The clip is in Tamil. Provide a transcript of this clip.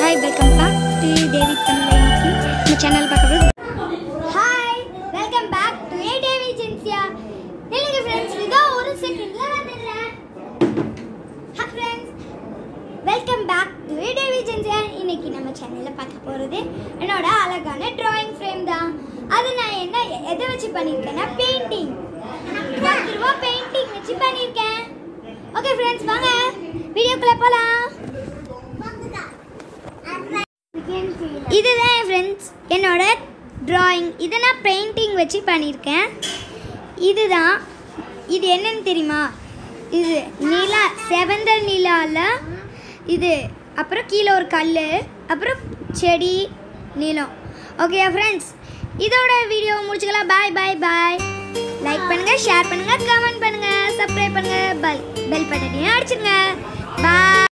hi welcome back to Devi Tamil இந்த சேனல் பார்க்குறது hi welcome back to a Devi Jensia இல்லைங்க ஃப்ரெண்ட்ஸ் இதோ ஒரு செகண்ட்ல வந்துடுறேன் hi friends welcome back to a Devi Jensia இன்னைக்கு நம்ம சேனலில் பார்க்க போகிறது என்னோட அழகான டிராயிங் ஃப்ரேம் தான் அது நான் என்ன எதை வச்சு பண்ணியிருக்கேன்னா பெயிண்டிங் பத்து ரூபா பெயிண்டிங் வச்சு பண்ணியிருக்கேன் ஓகே ஃப்ரெண்ட்ஸ் வாங்க வீடியோக்குள்ளே போகலாம் இதுதான் என் ஃப்ரெண்ட்ஸ் என்னோட டிராயிங் இதை நான் பெயிண்டிங் வச்சு பண்ணியிருக்கேன் இதுதான் இது என்னன்னு தெரியுமா இது நிலா செவந்த நிலாவில் இது அப்புறம் கீழே ஒரு கல் அப்புறம் செடி நிலம் ஓகே ஃப்ரெண்ட்ஸ் இதோட வீடியோ முடிச்சுக்கலாம் பாய் பாய் பாய் லைக் பண்ணுங்க ஷேர் பண்ணுங்க கமெண்ட் பண்ணுங்க சப்ஸ்கிரைப் பண்ணுங்க பெல் பெல் பட்டனையும் அடிச்சிருங்க பாய்